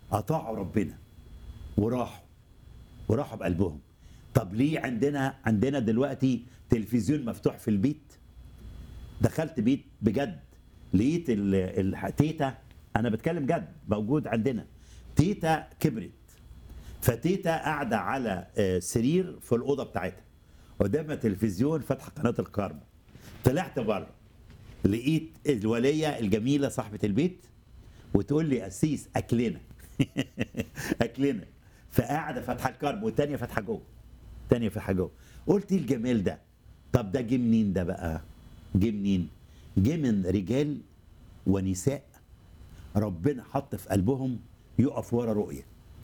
اطاعوا ربنا وراحوا وراحوا بقلبهم طب ليه عندنا عندنا دلوقتي تلفزيون مفتوح في البيت دخلت بيت بجد لقيت ال- ال- تيتا انا بتكلم جد موجود عندنا تيتا كبرت فتيتا قاعده على آه، سرير في الاوضه بتاعتها قدامها تلفزيون فاتحه قناه الكارما طلعت بره لقيت الوليه الجميله صاحبه البيت وتقول لي قسيس اكلنا اكلنا فقاعده فاتحه الكارما والتانيه فاتحه جوه التانيه فاتحه جوه قلت ايه الجمال ده طب ده جه منين ده بقى جه منين جه من رجال ونساء ربنا حط في قلبهم يقف ورا رؤيه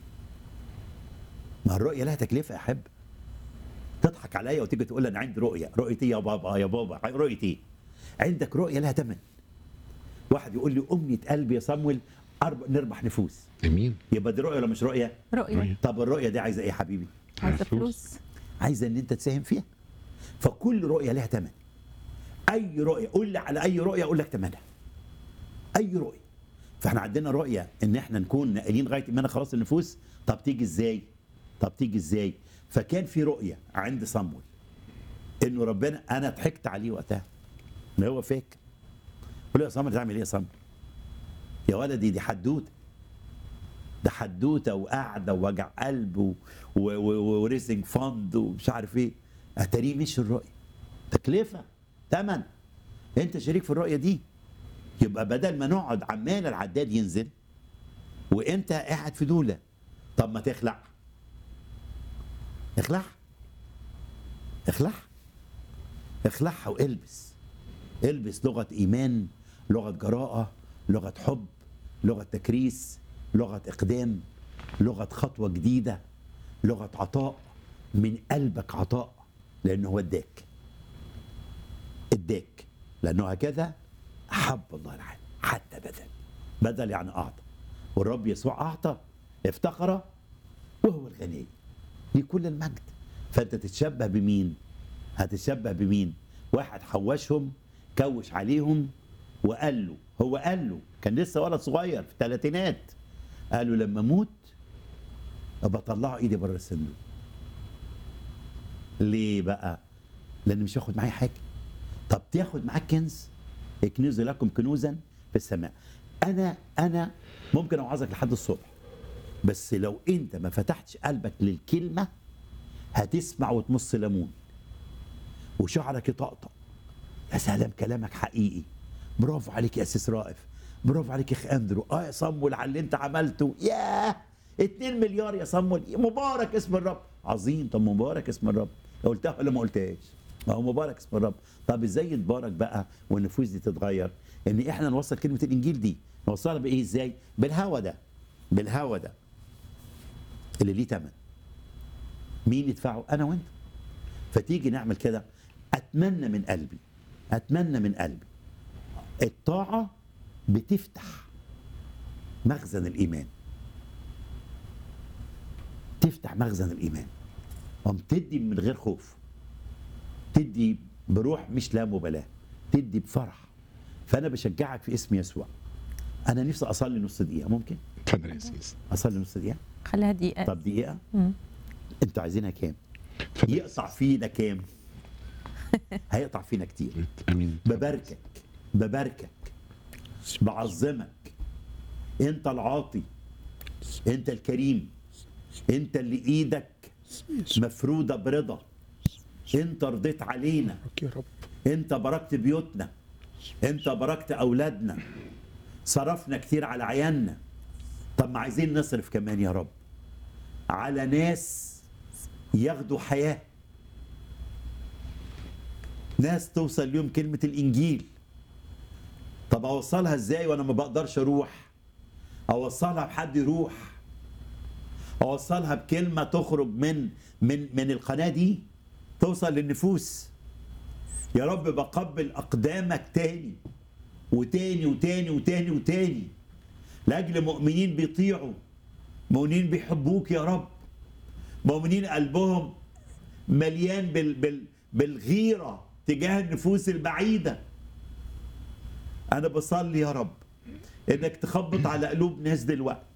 ما الرؤيه لها تكلفه يا حب تضحك عليا وتيجي تقول لي انا عندي رؤيه رؤيه ايه يا بابا يا بابا رؤيه ايه عندك رؤيه لها ثمن واحد يقول لي امنيه قلبي يا صمويل أرب... نربح نفوس امين يبقى دي رؤيه ولا مش رؤيه رؤية رؤية. طب الرؤيه دي عايزه ايه يا حبيبي عايزة فلوس. فلوس عايزه ان انت تساهم فيها فكل رؤيه لها ثمن اي رؤيه قول لي على اي رؤيه اقول لك ثمنها اي رؤيه فاحنا عندنا رؤيه ان احنا نكون ناقلين غايه ايماننا خلاص النفوس طب تيجي ازاي طب تيجي ازاي فكان في رؤيه عند صمويل انه ربنا انا ضحكت عليه وقتها ما هو فاكر قول له يا صمويل تعمل ايه يا صمويل يا ولدي دي حدوته ده حدوته وقعده ووجع قلب و- و- و- وريسنج فند ومش عارف ايه اتاريه مش الرؤيه تكلفه ثمن انت شريك في الرؤيه دي يبقى بدل ما نقعد عمال العداد ينزل وانت قاعد في دوله طب ما تخلع اخلع اخلع اخلعها والبس البس لغه ايمان لغه جراءه لغه حب لغه تكريس لغه اقدام لغه خطوه جديده لغه عطاء من قلبك عطاء لانه هو اداك اداك لانه هكذا احب الله العالم حتى بدل بدل يعني اعطى والرب يسوع اعطى افتقر وهو الغني لكل المجد فانت تتشبه بمين هتتشبه بمين واحد حوشهم كوش عليهم وقال له هو قال له كان لسه ولد صغير في الثلاثينات قال له لما اموت ابقى اطلعه ايدي بره الصندوق ليه بقى لان مش هاخد معايا حاجه طب تاخد معاك كنز اكنز لكم كنوزا في السماء انا انا ممكن اوعظك لحد الصبح بس لو انت ما فتحتش قلبك للكلمه هتسمع وتمص ليمون وشعرك يطقطق يا سلام كلامك حقيقي برافو عليك يا اسيس رائف برافو عليك يا اخ اندرو اه يا صمول على اللي انت عملته ياه 2 مليار يا صمول مبارك اسم الرب عظيم طب مبارك اسم الرب قلتها ولا ما قلتهاش ما هو مبارك اسم الرب طب ازاي يتبارك بقى والنفوس دي تتغير ان احنا نوصل كلمه الانجيل دي نوصلها بايه ازاي بالهوى ده بالهوى ده اللي ليه ثمن مين يدفعه انا وانت فتيجي نعمل كده اتمنى من قلبي اتمنى من قلبي الطاعه بتفتح مخزن الايمان تفتح مخزن الايمان قام تدي من غير خوف تدي بروح مش لا مبالاه تدي بفرح فانا بشجعك في اسم يسوع انا نفسي اصلي نص دقيقه ممكن اتفضل يا سيس اصلي نص دقيقه خليها دقيقة طب دقيقه مم. انتوا عايزينها كام اتفضل يقطع فينا كام هيقطع فينا كتير امين بباركك بباركك بعظمك انت العاطي انت الكريم انت اللي ايدك مفروده برضا انت رضيت علينا يا رب انت باركت بيوتنا انت باركت اولادنا صرفنا كتير على عيالنا طب ما عايزين نصرف كمان يا رب على ناس ياخدوا حياه ناس توصل ليهم كلمه الانجيل طب اوصلها ازاي وانا ما بقدرش اروح اوصلها بحد يروح اوصلها بكلمه تخرج من من من القناه دي توصل للنفوس يا رب بقبل اقدامك تاني وتاني وتاني وتاني وتاني لاجل مؤمنين بيطيعوا مؤمنين بيحبوك يا رب مؤمنين قلبهم مليان بال بال بالغيره تجاه النفوس البعيده انا بصلي يا رب انك تخبط على قلوب ناس دلوقتي